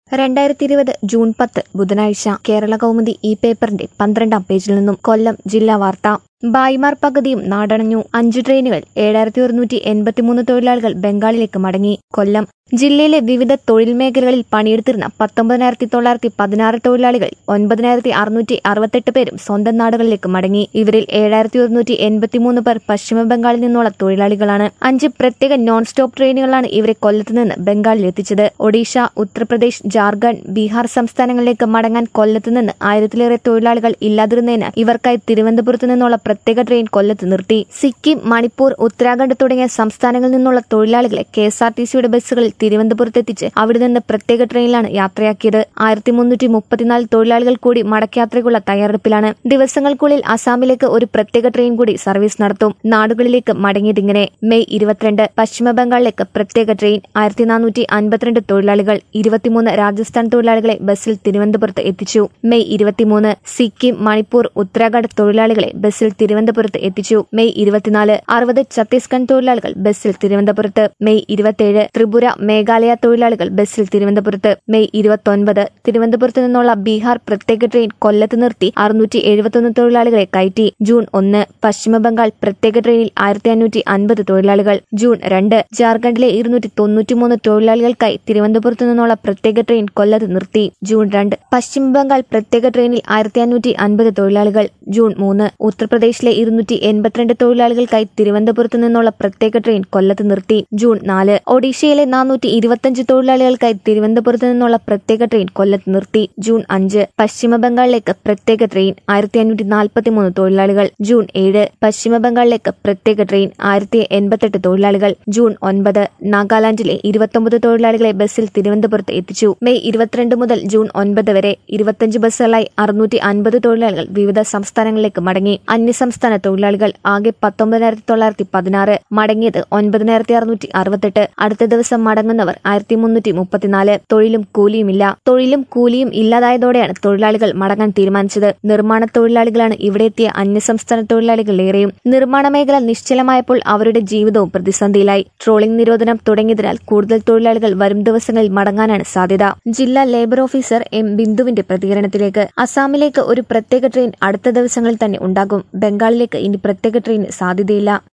രണ്ടായിരത്തി ഇരുപത് ജൂൺ പത്ത് ബുധനാഴ്ച കേരള കൗമുദി ഈ പേപ്പറിന്റെ പന്ത്രണ്ടാം പേജിൽ നിന്നും കൊല്ലം ജില്ലാ വാർത്ത ഭായിമാർ പകുതിയും നാടണഞ്ഞു അഞ്ച് ട്രെയിനുകൾ ഏഴായിരത്തി ഒരുന്നൂറ്റി എൺപത്തിമൂന്ന് തൊഴിലാളികൾ ബംഗാളിലേക്ക് മടങ്ങി കൊല്ലം ജില്ലയിലെ വിവിധ തൊഴിൽ മേഖലകളിൽ പണിയെടുത്തിരുന്ന പത്തൊമ്പതിനായിരത്തി തൊള്ളായിരത്തി പതിനാറ് തൊഴിലാളികൾ ഒൻപതിനായിരത്തി അറുന്നൂറ്റി അറുപത്തെട്ട് പേരും സ്വന്തം നാടുകളിലേക്ക് മടങ്ങി ഇവരിൽ ഏഴായിരത്തി ഒരുന്നൂറ്റി എൺപത്തിമൂന്ന് പേർ പശ്ചിമ ബംഗാളിൽ നിന്നുള്ള തൊഴിലാളികളാണ് അഞ്ച് പ്രത്യേക നോൺ സ്റ്റോപ്പ് ട്രെയിനുകളാണ് ഇവരെ കൊല്ലത്ത് നിന്ന് ബംഗാളിൽ എത്തിച്ചത് ഒഡീഷ ഉത്തർപ്രദേശ് ജാർഖണ്ഡ് ബീഹാർ സംസ്ഥാനങ്ങളിലേക്ക് മടങ്ങാൻ കൊല്ലത്ത് നിന്ന് ആയിരത്തിലേറെ തൊഴിലാളികൾ ഇല്ലാതിരുന്നതിനാൽ ഇവർക്കായി തിരുവനന്തപുരത്ത് നിന്നുള്ള പ്രത്യേക ട്രെയിൻ കൊല്ലത്ത് നിർത്തി സിക്കിം മണിപ്പൂർ ഉത്തരാഖണ്ഡ് തുടങ്ങിയ സംസ്ഥാനങ്ങളിൽ നിന്നുള്ള തൊഴിലാളികളെ കെ എസ് ആർ ടി സിയുടെ ബസ്സുകളിൽ തിരുവനന്തപുരത്തെത്തിച്ച് അവിടെ നിന്ന് പ്രത്യേക ട്രെയിനിലാണ് യാത്രയാക്കിയത് ആയിരത്തി മുന്നൂറ്റി മുപ്പത്തിനാല് തൊഴിലാളികൾ കൂടി മടക്കയാത്രയ്ക്കുള്ള തയ്യാറെടുപ്പിലാണ് ദിവസങ്ങൾക്കുള്ളിൽ അസാമിലേക്ക് ഒരു പ്രത്യേക ട്രെയിൻ കൂടി സർവീസ് നടത്തും നാടുകളിലേക്ക് മടങ്ങിയതിങ്ങനെ മെയ് ഇരുപത്തിരണ്ട് പശ്ചിമ ബംഗാളിലേക്ക് പ്രത്യേക ട്രെയിൻ ആയിരത്തി നാനൂറ്റി അൻപത്തിരണ്ട് തൊഴിലാളികൾ ഇരുപത്തിമൂന്ന് രാജസ്ഥാൻ തൊഴിലാളികളെ ബസ്സിൽ തിരുവനന്തപുരത്ത് എത്തിച്ചു മെയ് ഇരുപത്തിമൂന്ന് സിക്കിം മണിപ്പൂർ ഉത്തരാഖണ്ഡ് തൊഴിലാളികളെ ബസ്സിൽ തിരുവനന്തപുരത്ത് എത്തിച്ചു മെയ് ഇരുപത്തിനാല് അറുപത് ഛത്തീസ്ഗഡ് തൊഴിലാളികൾ ബസ്സിൽ തിരുവനന്തപുരത്ത് മെയ് ഇരുപത്തിയേഴ് ത്രിപുര മേഘാലയ തൊഴിലാളികൾ ബസ്സിൽ തിരുവനന്തപുരത്ത് മെയ് ഇരുപത്തൊൻപത് തിരുവനന്തപുരത്ത് നിന്നുള്ള ബീഹാർ പ്രത്യേക ട്രെയിൻ കൊല്ലത്ത് നിർത്തി അറുന്നൂറ്റി എഴുപത്തൊന്ന് തൊഴിലാളികളെ കയറ്റി ജൂൺ ഒന്ന് പശ്ചിമ ബംഗാൾ പ്രത്യേക ട്രെയിനിൽ ആയിരത്തി അഞ്ഞൂറ്റി അൻപത് തൊഴിലാളികൾ ജൂൺ രണ്ട് ജാർഖണ്ഡിലെ ഇരുന്നൂറ്റി തൊണ്ണൂറ്റിമൂന്ന് തൊഴിലാളികൾക്കായി തിരുവനന്തപുരത്ത് നിന്നുള്ള പ്രത്യേക ട്രെയിൻ കൊല്ലത്ത് നിർത്തി ജൂൺ രണ്ട് പശ്ചിമ ബംഗാൾ പ്രത്യേക ട്രെയിനിൽ ആയിരത്തി അഞ്ഞൂറ്റി അൻപത് തൊഴിലാളികൾ ജൂൺ മൂന്ന് ഉത്തർപ്രദേശിലെ ഇരുന്നൂറ്റി എൺപത്തിരണ്ട് തൊഴിലാളികൾക്കായി തിരുവനന്തപുരത്ത് നിന്നുള്ള പ്രത്യേക ട്രെയിൻ കൊല്ലത്ത് നിർത്തി ജൂൺ നാല് ഒഡീഷയിലെ നാനൂറ്റി ഇരുപത്തിയഞ്ച് തൊഴിലാളികൾക്കായി തിരുവനന്തപുരത്ത് നിന്നുള്ള പ്രത്യേക ട്രെയിൻ കൊല്ലത്ത് നിർത്തി ജൂൺ അഞ്ച് പശ്ചിമ ബംഗാളിലേക്ക് പ്രത്യേക ട്രെയിൻ ആയിരത്തി അഞ്ഞൂറ്റി നാൽപ്പത്തിമൂന്ന് തൊഴിലാളികൾ ജൂൺ ഏഴ് പശ്ചിമ ബംഗാളിലേക്ക് പ്രത്യേക ട്രെയിൻ ആയിരത്തി എൺപത്തെട്ട് തൊഴിലാളികൾ ജൂൺ ഒൻപത് നാഗാലാൻഡിലെ ഇരുപത്തൊമ്പത് തൊഴിലാളികളെ ബസ്സിൽ തിരുവനന്തപുരത്ത് എത്തിച്ചു മെയ് ഇരുപത്തിരണ്ട് മുതൽ ജൂൺ ഒൻപത് വരെ ഇരുപത്തിയഞ്ച് ബസ്സുകളായി അറുന്നൂറ്റി അൻപത് തൊഴിലാളികൾ വിവിധ സംസ്ഥാനങ്ങളിലേക്ക് മടങ്ങി അന്യസംസ്ഥാന തൊഴിലാളികൾ ആകെ പത്തൊമ്പതിനായിരത്തി തൊള്ളായിരത്തി പതിനാറ് മടങ്ങിയത് ഒൻപതിനായിരത്തി അറുന്നൂറ്റി അറുപത്തെട്ട് അടുത്ത ദിവസം മടങ്ങുന്നവർ ആയിരത്തി മുന്നൂറ്റി മുപ്പത്തിനാല് തൊഴിലും കൂലിയുമില്ല തൊഴിലും കൂലിയും ഇല്ലാതായതോടെയാണ് തൊഴിലാളികൾ മടങ്ങാൻ തീരുമാനിച്ചത് നിർമ്മാണ തൊഴിലാളികളാണ് ഇവിടെ എത്തിയ അന്യസംസ്ഥാന തൊഴിലാളികളേറെയും നിർമ്മാണ മേഖല നിശ്ചലമായപ്പോൾ അവരുടെ ജീവിതവും പ്രതിസന്ധിയിലായി ട്രോളിംഗ് നിരോധനം തുടങ്ങിയതിനാൽ കൂടുതൽ തൊഴിലാളികൾ വരും ദിവസങ്ങളിൽ മടങ്ങാനാണ് സാധ്യത ജില്ലാ ലേബർ ഓഫീസർ എം ബിന്ദുവിന്റെ പ്രതികരണത്തിലേക്ക് അസാമിലേക്ക് ഒരു പ്രത്യേക ട്രെയിൻ അടുത്ത ദിവസങ്ങളിൽ തന്നെ ഉണ്ടാകും ബംഗാളിലേക്ക് ഇനി പ്രത്യേക ട്രെയിന് സാധ്യതയില്ല